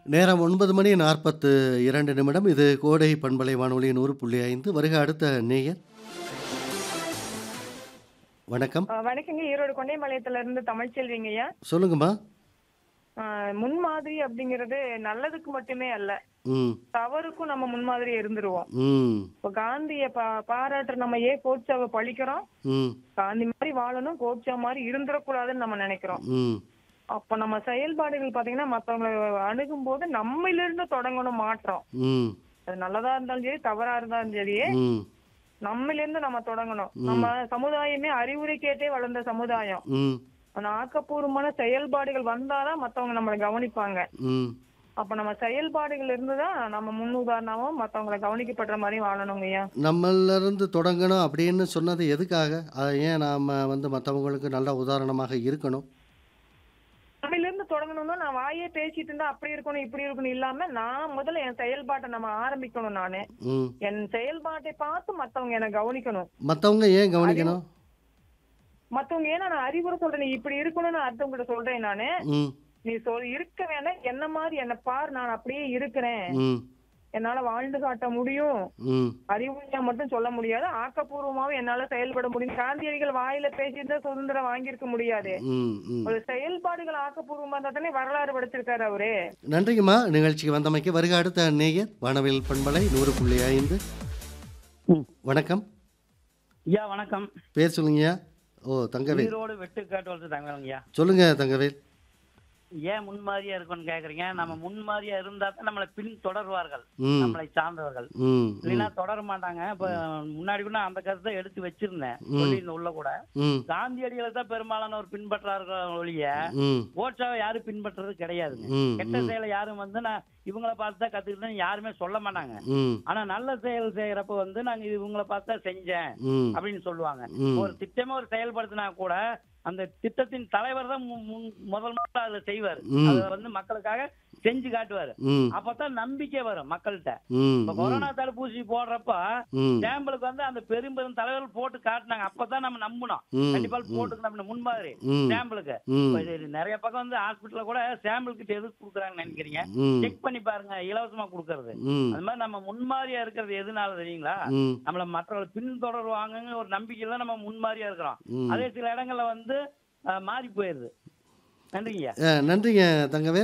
நேரம் 9 மணி 42 நிமிடம். இது கோடை பண்பலை வானொலி 100.5 வருக அடுத்த நேயர். வணக்கம். ஆ, வணக்கங்க ஈரோடு கொண்டைமலையத்துல இருந்து தமிழ்ச்செல்விங்கய்யா சொல்லுங்கம்மா. ஆ, முன்மாதிரி அப்படிங்கிறது நல்லதுக்கு மட்டுமே அல்ல ம். தவறுக்கும் நம்ம முன்மாதிரி இருந்துருவோம் ம். இப்போ காந்திய பா பாராட்டுற நம்ம ஏன் கோட்சாவை பழிக்கிறோம் ம். காந்தி மாதிரி வாழணும் கோட்சா மாதிரி இருந்துடக்கூடாதுன்னு நம்ம நினைக்கிறோம் ம். அப்ப நம்ம செயல்பாடுகள் பாத்தீங்கன்னா மத்தவங்களை அணுகும் போது நம்மளிருந்து தொடங்கணும் மாற்றம் ம். அது நல்லதா இருந்தாலும் சரி தவறா இருந்தாலும் சரி ம். நம்மளிருந்து நம்ம தொடங்கணும் நம்ம சமுதாயமே அறிவுரை கேட்டே வளர்ந்த சமுதாயம் ம். அந்த ஆக்கப்பூர்வமான செயல்பாடுகள் வந்தாதான் மத்தவங்க நம்மளை கவனிப்பாங்க ம். அப்ப நம்ம செயல்பாடுகள் இருந்துதான் நம்ம முன் உதாரணமும் மத்தவங்களை கவனிக்கப்படுற மாதிரி வாழணுங்கய்யா நம்மள்ல இருந்து தொடங்கணும் அப்படின்னு சொன்னது எதுக்காக? அத ஏன் நாம வந்து மத்தவங்களுக்கு நல்ல உதாரணமாக இருக்கணும்? நம்மள இருந்து தொடங்கணும்னா நான் வாயே பேசிட்டு இருந்தா அப்படி இருக்கணும் இப்படி இருக்கணும் இல்லாம நான் முதல்ல என் செயல்பாட்டை நம்ம ஆரம்பிக்கணும் நானு ம். என் செயல்பாட்டை பார்த்து மத்தவங்க என்ன கவனிக்கணும் மத்தவங்க ஏன் கவனிக்கணும்? மத்தவங்க ஏன்னா நான் அறிவுரை சொல்றேன் நீ இப்படி இருக்கணும்னு அடுத்தவங்கிட்ட சொல்றேன் நானு ம். நீ சொல் இருக்க வேணாம் என்ன மாதிரி என்ன பார் நான் அப்படியே இருக்கிறேன் ம். என்னால வாழ்ந்து காட்ட முடியும் ம். அறிவுரையா மட்டும் சொல்ல முடியாது ஆக்கப்பூர்வமாவும் என்னால செயல்பட முடியும் காந்தியடிகள் வாயில பேசியிருந்தா சுதந்திரம் வாங்கியிருக்க முடியாது ம். ம். ஒரு செயல்பாடுகள் ஆக்கப்பூர்வமா இருந்தா தானே வரலாறு படைச்சிருக்காரு அவரு நன்றிங்கம்மா நிகழ்ச்சிக்கு வந்தமைக்கு வருக அடுத்த நேயர் வானவில் பண்பலை 100.5 ம். வணக்கம் ஐயா வணக்கம் பேர் சொல்லுங்கய்யா ஓ தங்கவேல் ஈரோடு வெட்டுக்காட்டு வளர்த்து தங்கவேலுங்கய்யா சொல்லுங்க தங்கவேல் ஏன் முன்மாதிரியா இருக்கும்னு கேக்குறீங்க நம்ம முன்மாதிரியா இருந்தா தான் நம்மளை பின் தொடர்வார்கள் ம் நம்மளை சார்ந்தவர்கள் ம் இல்லைன்னா தொடர மாட்டாங்க இப்ப முன்னாடி கூட நான் அந்த கருத்தை எடுத்து வச்சிருந்தேன் சொல்லியிருந்த உள்ள கூட ம் காந்தியடிகளை தான் பெரும்பாலானோர் பின்பற்றார்கள் ஒழிய ம் ஓட்சாவை யாரும் பின்பற்றுறது கிடையாதுங்க ம் கெட்ட செயலை யாரும் வந்து நான் இவங்கள பார்த்து தான் கத்துக்கிட்டேன்னு யாருமே சொல்ல மாட்டாங்க ம் ஆனா நல்ல செயல் செய்யறப்ப வந்து நாங்க இவங்கள பார்த்து தான் செஞ்சேன் ம் அப்படின்னு சொல்லுவாங்க ம். ஒரு திட்டமே ஒரு செயல்படுத்தினா கூட அந்த திட்டத்தின் தலைவர் தான் மு- மு- முதல் முதல்ல அதை செய்வார் ம். அதை வந்து மக்களுக்காக செஞ்சு காட்டுவாரு ம் அப்பதான் நம்பிக்கை வரும் மக்கள்கிட்ட ம் இப்ப கொரோனா தடுப்பூசி போடுறப்ப ம் சாம்பிளுக்கு வந்து அந்த பெரும் பெரும் தலைவர்கள் போட்டு காட்டினாங்க அப்பதான் நம்ம நம்பணும் ம். கண்டிப்பா போட்டுக்கணும் அப்படின்னு முன்மாதிரி ம். சாம்பிளுக்கு ம். இப்ப இது நிறைய பக்கம் வந்து ஹாஸ்பிட்டல்ல கூட சாம்பிள் கிட்ட எதுக்கு கொடுக்குறாங்கன்னு நினைக்கிறீங்க ம் செக் பண்ணி பாருங்க இலவசமா கொடுக்கறது ம் அது மாதிரி நம்ம முன்மாதிரியா இருக்கிறது எதுனால தெரியுங்களா ம் நம்மள மற்றவர்கள் பின்தொடருவாங்கன்னு ஒரு நம்பிக்கையில நம்ம முன்மாதிரியா இருக்கிறோம் ம். அதே சில இடங்கள்ல வந்து அஹ், மாறி போயிருது நன்றிங்கய்யா அஹ், நன்றிங்க தங்கவேல்